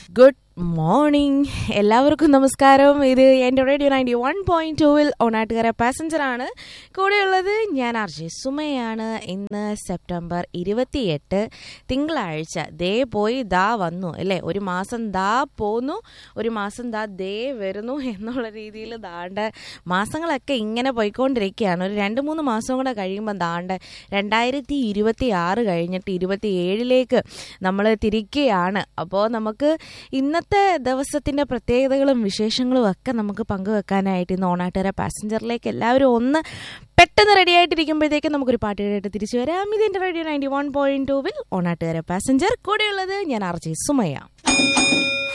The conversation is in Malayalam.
ഗുഡ് മോർണിംഗ് എല്ലാവർക്കും നമസ്കാരം ഇത് എൻ്റെ റേഡിയോ നയൻറ്റി വൺ പോയിന്റ് ടൂവിൽ ഓണാട്ടുകര പാസഞ്ചർ ആണ് കൂടെയുള്ളത് ഞാൻ ആർജെ സുമയാണ് ഇന്ന് സെപ്റ്റംബർ ഇരുപത്തിയെട്ട് തിങ്കളാഴ്ച ദേ പോയി ദാ വന്നു അല്ലേ ഒരു മാസം ദാ പോന്നു ഒരു മാസം ദാ ദേ വരുന്നു എന്നുള്ള രീതിയിൽ ദാണ്ട മാസങ്ങളൊക്കെ ഇങ്ങനെ പോയിക്കൊണ്ടിരിക്കുകയാണ് ഒരു രണ്ട് മൂന്ന് മാസം കൂടെ കഴിയുമ്പോൾ ദാണ്ട രണ്ടായിരത്തി ഇരുപത്തി ആറ് കഴിഞ്ഞിട്ട് ഇരുപത്തി ഏഴിലേക്ക് നമ്മൾ തിരിക്കുകയാണ് അപ്പോൾ നമുക്ക് ഇന്നത്തെ ദിവസത്തിൻ്റെ പ്രത്യേകതകളും വിശേഷങ്ങളും ഒക്കെ നമുക്ക് പങ്കുവെക്കാനായിട്ട് ഇന്ന് ഓണാട്ടുകര പാസഞ്ചറിലേക്ക് എല്ലാവരും ഒന്ന് പെട്ടെന്ന് റെഡി ആയിട്ടിരിക്കുമ്പോഴത്തേക്കും നമുക്കൊരു പാട്ട് കേട്ടിട്ട് തിരിച്ചു വരാം ഇതിൻ്റെ റേഡിയോ നയൻറ്റി വൺ പോയിന്റ് ടൂവിൽ ഓണാട്ടുകര പാസഞ്ചർ കൂടെയുള്ളത് ഞാൻ ആർ ജെ സുമയ്യ